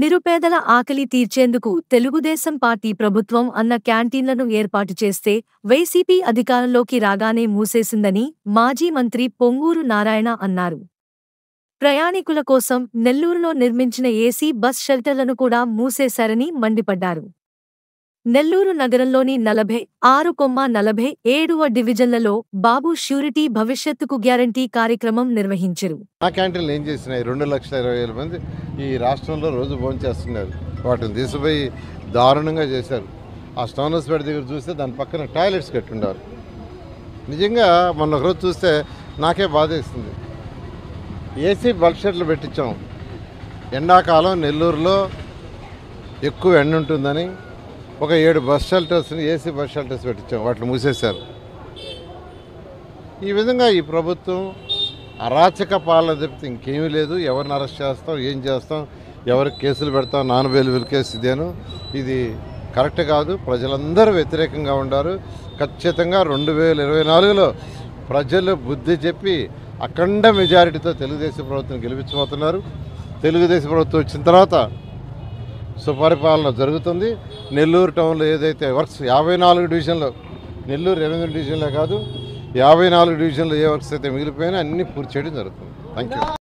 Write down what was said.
నిరుపేదల ఆకలి తీర్చేందుకు తెలుగుదేశం పార్టీ ప్రభుత్వం అన్న క్యాంటీన్లను ఏర్పాటు చేస్తే వైసీపీ అధికారంలోకి రాగానే మూసేసిందని మాజీ మంత్రి పొంగూరు నారాయణ అన్నారు ప్రయాణికుల కోసం నెల్లూరులో నిర్మించిన ఏసీ బస్ షెల్టర్లను కూడా మూసేశారని మండిపడ్డారు నెల్లూరు నగరంలోని నలభై ఆరు కొమ్మ నలభై ఏడువ డివిజన్లలో బాబు ష్యూరిటీ భవిష్యత్తుకు గ్యారంటీ కార్యక్రమం నిర్వహించారు ఆ క్యాంటీన్లు ఏం చేసినాయి రెండు లక్షల ఇరవై వేల మంది ఈ రాష్ట్రంలో రోజు భోజనం చేస్తున్నారు వాటిని తీసుకుపోయి దారుణంగా చేశారు ఆ స్టోన్ హౌస్పేట దగ్గర చూస్తే దాని పక్కన టాయిలెట్స్ కట్టుండారు నిజంగా మొన్న ఒకరోజు చూస్తే నాకే బాధేస్తుంది ఏసీ బల్క్ షెడ్లు పెట్టించాం ఎండాకాలం నెల్లూరులో ఎక్కువ ఎండ ఉంటుందని ఒక ఏడు బస్ షెల్టర్స్ని ఏసీ బస్ షెల్టర్స్ పెట్టించాం వాటిని మూసేశారు ఈ విధంగా ఈ ప్రభుత్వం అరాచక పాలన తప్పితే ఇంకేమీ లేదు ఎవరిని అరెస్ట్ చేస్తాం ఏం చేస్తాం ఎవరికి కేసులు పెడతాం నాన్ బెయిలబుల్ కేసు ఇదేను ఇది కరెక్ట్ కాదు ప్రజలందరూ వ్యతిరేకంగా ఉండారు ఖచ్చితంగా రెండు వేల ఇరవై నాలుగులో ప్రజలు బుద్ధి చెప్పి అఖండ మెజారిటీతో తెలుగుదేశం ప్రభుత్వం గెలిపించబోతున్నారు తెలుగుదేశం ప్రభుత్వం వచ్చిన తర్వాత సుపరిపాలన జరుగుతుంది నెల్లూరు టౌన్లో ఏదైతే వర్క్స్ యాభై నాలుగు డివిజన్లో నెల్లూరు ఎనిమిది డివిజన్లో కాదు యాభై నాలుగు డివిజన్లో ఏ వర్క్స్ అయితే మిగిలిపోయినా అన్నీ పూర్తి చేయడం జరుగుతుంది థ్యాంక్ యూ